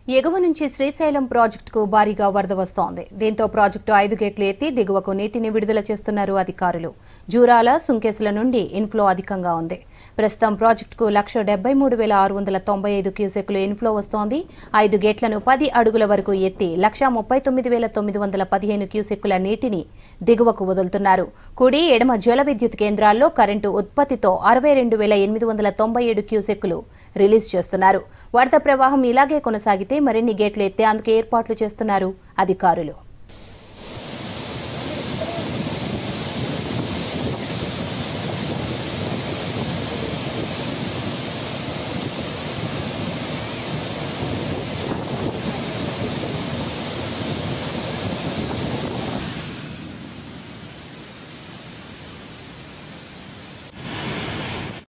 ఎగువ నుంచి శ్రీశైలం ప్రాజెక్టుకు భారీగా వరద వస్తోంది దీంతో ప్రాజెక్టు ఐదు గేట్లు ఎత్తి దిగువకు నీటిని విడుదల చేస్తున్నారు అధికారులు జూరాల సుంకేసుల నుండి ఇన్ఫ్లో అధికంగా ఉంది ప్రస్తుతం ప్రాజెక్టుకు లక్ష డెబ్బై మూడు వేల ఆరు వందల తొంభై ఐదు క్యూసెక్లు ఇన్ఫ్లో వస్తోంది ఐదు గేట్లను పది అడుగుల వరకు ఎత్తి లక్ష ముప్పై తొమ్మిది వేల తొమ్మిది వందల పదిహేను క్యూసెక్కుల నీటిని దిగువకు వదులుతున్నారు కుడి ఎడమ జల విద్యుత్ కేంద్రాల్లో కరెంటు ఉత్పత్తితో అరవై రెండు వేల ఎనిమిది వందల తొంభై ఏడు క్యూసెక్కులు రిలీజ్ చేస్తున్నారు వరద ప్రవాహం ఇలాగే కొనసాగితే మరిన్ని గేట్లు ఎత్తేందుకు ఏర్పాట్లు చేస్తున్నారు అధికారులు